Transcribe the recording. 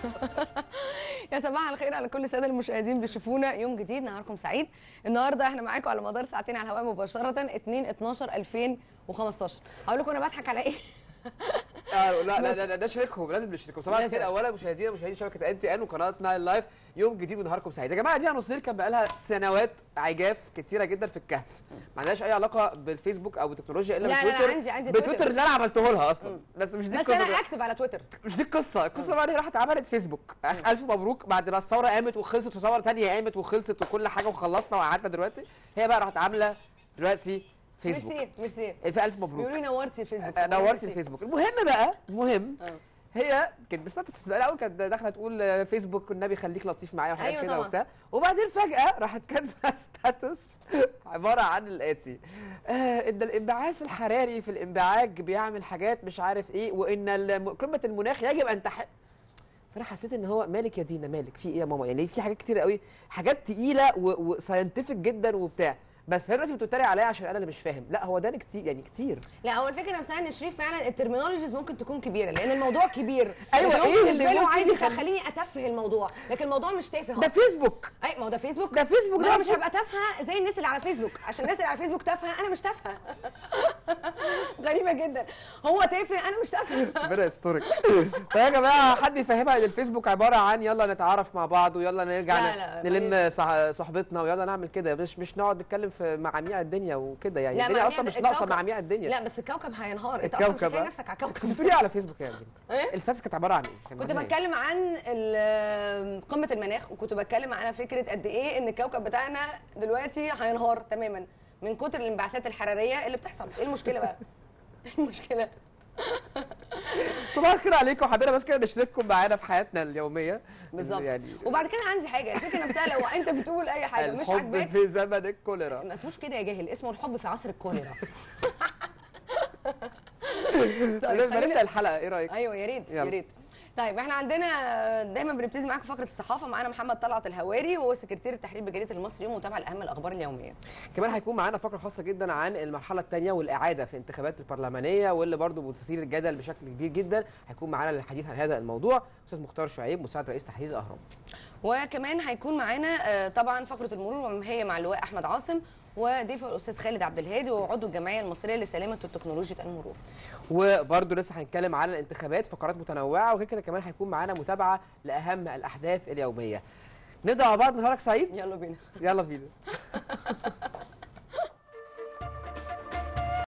يا صباح الخير على كل الساده المشاهدين بيشوفونا يوم جديد نهاركم سعيد النهارده احنا معاكم على مدار ساعتين على الهواء مباشره 2 12 2015 هقول لكم انا بضحك على ايه آه لا لا بس- لا, لا نشاركهم لازم نشاركهم صباح لازم. الخير اولا مشاهدينا مشاهدي شبكه ان تي ان وقناه نايل لايف يوم جديد ونهاركم سعيد يا جماعه دي نصير كان بقى لها سنوات عجاف كتيره جدا في الكهف ما عندهاش اي علاقه بالفيسبوك او بالتكنولوجيا الا لا، لا، لا، بتويتر عندي- عندي بتويتر تويتر. اللي انا عملته لها اصلا بس مش دي بس القصه انا اكتب على تويتر مش دي القصه القصه بقى ان هي راحت عملت فيسبوك الف مبروك بعد ما الثوره قامت وخلصت وثوره ثانيه قامت وخلصت وكل حاجه وخلصنا وقعدنا دلوقتي هي بقى راحت عامله دلوقتي فيسبوك ميرسي ميرسي في الف مبروك بيقولوا لي نورتي الفيسبوك آه، نورتي ميرسي. الفيسبوك المهم بقى المهم آه. هي كانت بس استثناء الاول كانت داخله تقول آه، فيسبوك والنبي خليك لطيف معايا وحاجات أيوة كده طبعا. وبتاع وبعدين فجاه راحت كاتبه ستاتس عباره عن الاتي آه ان الانبعاث الحراري في الانبعاج بيعمل حاجات مش عارف ايه وان الم- قمه المناخ يجب ان تح فانا حسيت ان هو مالك يا دينا مالك في ايه يا ماما يعني في حاجات كتير قوي حاجات تقيله وساينتفك جدا وبتاع بس فهي دلوقتي بتتريق عليا عشان انا اللي مش فاهم لا هو ده أنا كتير يعني كتير لا هو الفكره نفسها ان شريف فعلا الترمينولوجيز ممكن تكون كبيره لان الموضوع كبير أيوة، لكن هو إيه اللي بالنسبه له ممكن عايز يخلي- يخليني اتفه الموضوع لكن الموضوع مش تافه ده أصلاً. فيسبوك اي ما هو ده فيسبوك ده فيسبوك ما ده انا مش هبقى تافهه زي الناس اللي على فيسبوك عشان الناس اللي على فيسبوك تافهه انا مش تافهه غريبه جدا هو تافه انا مش تافهه ربنا يسترك فيا جماعه حد يفهمها ان الفيسبوك عباره عن يلا نتعرف مع بعض ويلا نرجع لا، ن- لا، نلم صح- صحبتنا ويلا نعمل كده مش مش نقعد نتكلم في معاميع الدنيا وكده يعني لا، الدنيا معاميع اصلا مش الكوكب- ناقصه معاميع الدنيا لا بس الكوكب هينهار انت اصلا مش الكوكب، هتلاقي آه. نفسك على كوكب بتقولي إيه على فيسبوك يا دينا ايه الفاس كانت عباره عن ايه كان كنت معناها إيه؟ بتكلم عن ال- قمه المناخ وكنت بتكلم على فكره قد ايه ان الكوكب بتاعنا دلوقتي هينهار تماما من كتر الانبعاثات الحراريه اللي بتحصل ايه المشكله بقى ايه المشكله صباح الخير عليكم حبينا بس كده نشارككم معانا في حياتنا اليوميه بالظبط يعني وبعد كده عندي حاجه الفكره نفسها لو انت بتقول اي حاجه مش الحب عاجباك في زمن الكوليرا ما اسموش كده يا جاهل اسمه الحب في عصر الكوليرا لازم خلينا- نبدا الحلقه ايه رايك ايوه يا ريت يا يلا. ريت طيب احنا عندنا دايما بنبتدي معاكم فقره الصحافه معانا محمد طلعت الهواري وهو سكرتير التحرير بجريده المصري يوم ومتابع لاهم الاخبار اليوميه كمان هيكون معانا فقره خاصه جدا عن المرحله الثانيه والاعاده في الانتخابات البرلمانيه واللي برضو بتثير الجدل بشكل كبير جدا هيكون معانا للحديث عن هذا الموضوع استاذ مختار شعيب مساعد رئيس تحرير الاهرام وكمان هيكون معانا آه، طبعا فقره المرور وما هي مع اللواء احمد عاصم وضيفه الاستاذ خالد عبد الهادي وعضو الجمعيه المصريه لسلامه وتكنولوجيا المرور وبرضو لسه هنتكلم عن الانتخابات فقرات متنوعه وغير كده كمان هيكون معانا متابعه لاهم الاحداث اليوميه نبدا مع بعض نهارك سعيد يلا بينا يلا بينا